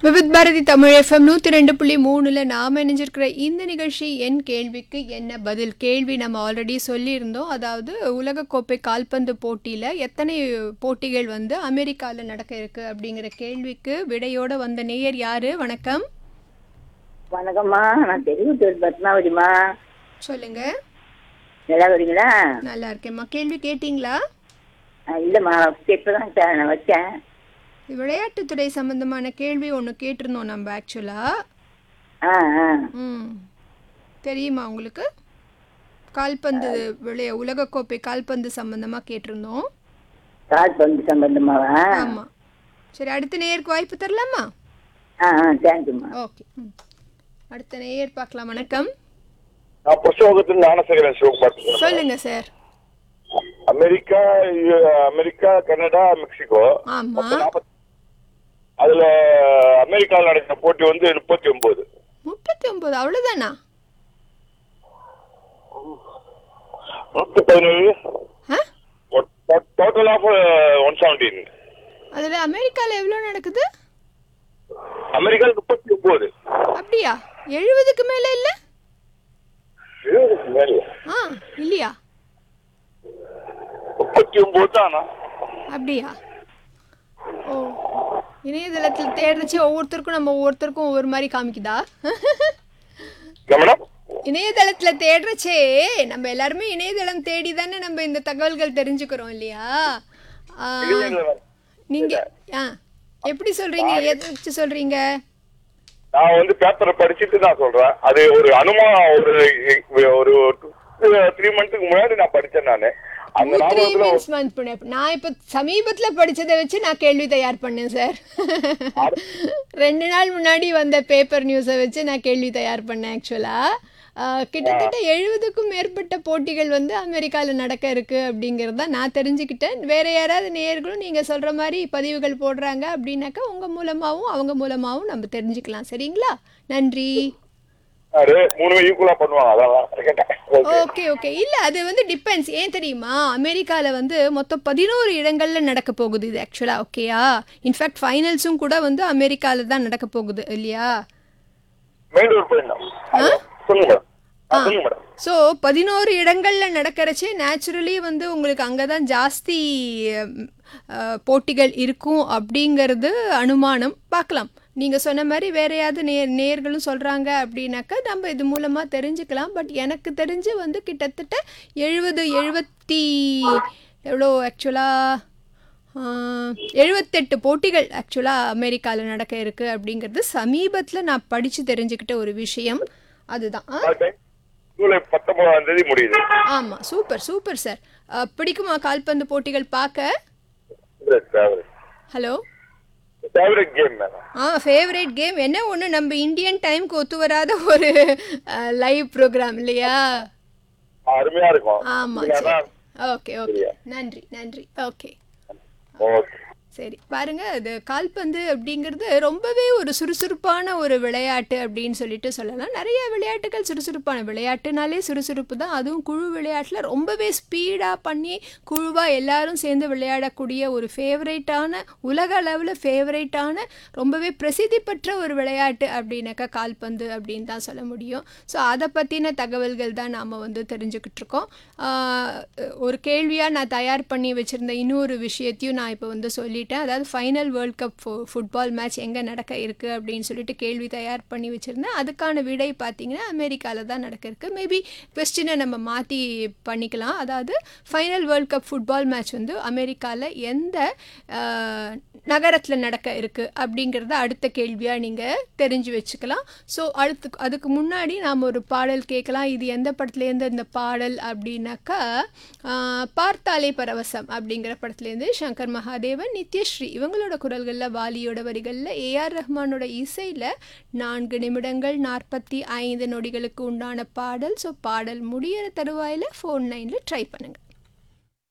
Vividh Bharathi Tamil FM நூற்றி ரெண்டு புள்ளி மூணில் நாம் இணைஞ்சிருக்கிற இந்த நிகழ்ச்சி என் கேள்விக்கு என்ன பதில் கேள்வி நம்ம ஆல்ரெடி சொல்லியிருந்தோம் அதாவது உலகக்கோப்பை கால்பந்து போட்டியில் எத்தனை போட்டிகள் வந்து அமெரிக்காவில் நடக்க இருக்கு அப்படிங்கிற கேள்விக்கு விடையோட வந்த நேயர் யாரு வணக்கம் வணக்கம்மா நான் தெரிவித்தூர் பத்மாவதிம்மா சொல்லுங்க நல்லா வரீங்களா நல்லா இருக்கேம்மா கேள்வி கேட்டிங்களா ஆ, இல்லைம்மா இப்போதான் சார் நான் வச்சேன் விளையாட்டுத்துறை சம்பந்தமான கேள்வி ஒன்று கேட்டிருந்தோம் நம்ம ஆக்சுவலாக ஆ ஆ ம் தெரியுமா உங்களுக்கு கால்பந்து விளைய உலகக்கோப்பை கால்பந்து சம்பந்தமாக கேட்டிருந்தோம் கால் பந்து சம்பந்தமாவா ஆமாம் சரி அடுத்த நேயருக்கு வாய்ப்பு தரலாமா ஆ ஆ தேங்க்யூம்மா ஓகே ம் அடுத்த நேயர் பார்க்கலாம் வணக்கம் நான் புஸ்தகத்தில் ஞானசேகரன் சிவகுமார் சொல்லுங்க சார் அமெரிக்கா யு- அமெரிக்கா கனடா மெக்சிகோ ஆமாம் மொத்தம் நாப்பத்- அதுல அமெரிக்காவில் நடக்கிற போட்டி வந்து முப்பத்தி ஒன்பது முப்பத்தி ஒம்பது அவ்வளோதானா நூத்தி பதினேழு ஆ டோட்டல் ஆஃப் ஒன் செவன்டீன் அதில் அமெரிக்காவில் எவ்வளோ நடக்குது அமெரிக்காவில் முப்பத்தி ஒன்பது அப்படியா எழுபதுக்கு மேலே இல்லை ஆ இல்லையா முப்பத்தி ஒன்பது தானா அப்படியா ஓ இணையதளத்தில் தேடுறச்சு ஒவ்வொருத்தருக்கும் நம்ம ஒவ்வொருத்தருக்கும் ஒவ்வொரு மாதிரி காமிக்குதா என்ன மேடம் இணையதளத்தில் தேடுறச்சே நம்ம எல்லாருமே இணையதளம் தேடி தானே நம்ம இந்த தகவல்கள் தெரிஞ்சுக்கிறோம் இல்லையா ஆ, நீங்க ஆ எப்படி சொல்றீங்க எதை வச்சு சொல்றீங்க நான் வந்து பேப்பரை படிச்சுட்டு தான் சொல்றேன் அது ஒரு அனுமானம் ஒரு ஒரு த்ரீ மந்த்துக்கு முன்னாடி நான் படிச்சேன் நானு அந்த த்ரீ ஞாபகத்துல மந்த்ஸ் மந்த் பண்ண நான் இப்போ சமீபத்தில் படிச்சதை வச்சு நான் கேள்வி தயார் பண்ணேன் சார் ரெண்டு நாள் முன்னாடி வந்த பேப்பர் நியூஸை வச்சு நான் கேள்வி தயார் பண்ணேன் ஆக்சுவலாக கிட்டத்தட்ட எழுபதுக்கும் மேற்பட்ட போட்டிகள் வந்து அமெரிக்காவில் நடக்க இருக்கு அப்படிங்கிறது தான் நான் தெரிஞ்சுக்கிட்டேன் வேற யாராவது நேயர்களும் நீங்கள் சொல்கிற மாதிரி பதிவுகள் போடுறாங்க அப்படின்னாக்கா உங்கள் மூலமாகவும் அவங்க மூலமாகவும் நம்ம தெரிஞ்சுக்கலாம் சரிங்களா நன்றி அது மூணுமே ஈக்குவலா பண்ணுவாங்க அதான் கேட்டேன் ஓகே ஓகே ஓகே இல்ல அது வந்து டிபெண்ட்ஸ் ஏன் தெரியுமா அமெரிக்கால வந்து மொத்தம் பதினோரு இடங்கள்ல நடக்க போகுது இது ஆக்சுவலா ஓகேயா இன்ஃபேக்ட் ஃபைனல்ஸும் கூட வந்து அமெரிக்கால தான் நடக்க போகுது இல்லையா மெயின்டோர் போயிருந்தோம் சொல்லுங்க மேடம் ஆ, சொல்லுங்க மேடம் ஸோ பதினோரு இடங்கள்ல நடக்கிறச்சே நேச்சுரலி வந்து உங்களுக்கு அங்கே தான் ஜாஸ்தி ம், அஹ், போட்டிகள் இருக்கும் அப்படிங்கிறது அனுமானம் பார்க்கலாம் நீங்கள் சொன்ன மாதிரி வேறையாவது நேர் நேர்களும் சொல்கிறாங்க அப்படின்னாக்கா நம்ம இது மூலமாக தெரிஞ்சுக்கலாம் பட் எனக்கு தெரிஞ்சு வந்து கிட்டத்தட்ட எழுபது எழுபத்தி எவ்வளோ ஆக்சுவலாக எழுபத்தெட்டு போட்டிகள் ஆக்சுவலாக அமெரிக்காவில் நடக்க இருக்குது அப்படிங்கிறது சமீபத்தில் நான் படித்து தெரிஞ்சுக்கிட்ட ஒரு விஷயம் அதுதான் ஆ அது ஜூலை பத்தொன்பதாம் தேதி முடியுது ஆமாம் சூப்பர் சூப்பர் சார் அஹ், பிடிக்குமா கால்பந்து போட்டிகள் பார்க்க ஹலோ ஃபேவரட் கேம் மேடம் ஆ ஃபேவரேட் கேம் என்ன ஒன்று நம்ம இந்தியன் டைம்க்கு ஒத்து வராத ஒரு லைவ் ப்ரோக்ராம் இல்லையா அருமையா இருக்கும் ஆமாம் நீங்க சரி அதான் ஓகே ஓகே நன்றி நன்றி ஓகே ஓகே சரி பாருங்க அது கால்பந்து அப்படிங்கிறது ரொம்பவே ஒரு சுறுசுறுப்பான ஒரு விளையாட்டு அப்படின்னு சொல்லிட்டு சொல்லலாம் நிறைய விளையாட்டுகள் சுறுசுறுப்பான விளையாட்டுனாலே சுறுசுறுப்பு தான் அதுவும் குழு விளையாட்டில் ரொம்பவே ஸ்பீடாக பண்ணி குழுவாக எல்லாரும் சேர்ந்து விளையாடக்கூடிய ஒரு ஃபேவரேட்டான உலக அளவில் ஃபேவரேட்டான ரொம்பவே பிரசித்தி பெற்ற ஒரு விளையாட்டு அப்படின்னாக்கா கால்பந்து அப்படின்னு தான் சொல்ல முடியும் ஸோ அதை பற்றின தகவல்கள் தான் நாம் வந்து தெரிஞ்சுக்கிட்டு இருக்கோம் ஆஹ் ஒரு கேள்வியாக நான் தயார் பண்ணி வச்சுருந்த இன்னொரு விஷயத்தையும் நான் இப்போ வந்து சொல்லிட்டேன் அதாவது ஃபைனல் வேர்ல்ட் கப் ஃபு ஃபுட்பால் மேட்ச் எங்கே நடக்க இருக்குது அப்படின்னு சொல்லிட்டு கேள்வி தயார் பண்ணி வச்சுருந்தேன் அதுக்கான விடை பார்த்தீங்கன்னா அமெரிக்காவில் தான் நடக்க இருக்கு மேபி கொஸ்டினை நம்ம மாற்றி பண்ணிக்கலாம் அதாவது final world cup football match வந்து அமெரிக்காவில் எந்த நகரத்தில் நடக்க இருக்குது அப்படிங்கிறத அடுத்த கேள்வியாக நீங்கள் தெரிஞ்சு வச்சுக்கலாம் ஸோ அடுத்து அதுக்கு முன்னாடி நாம் ஒரு பாடல் கேட்கலாம் இது எந்த படத்துலேருந்து இந்த பாடல் அப்படின்னாக்கா ஆஹ், பார்த்தாலே பரவசம் அப்படிங்கிற படத்துலேருந்து சங்கர் மகாதேவன் நித்யஸ்ரீ இவங்களோட குரல்களில் வாலியோட வரிகளில் ஏஆர் ரஹ்மானோட இசையில் நான்கு நிமிடங்கள் நாற்பத்தி ஐந்து நொடிகளுக்கு உண்டான பாடல் ஸோ பாடல் முடியிற தருவாயில் ஃபோன் லைனில் ட்ரை பண்ணுங்கள்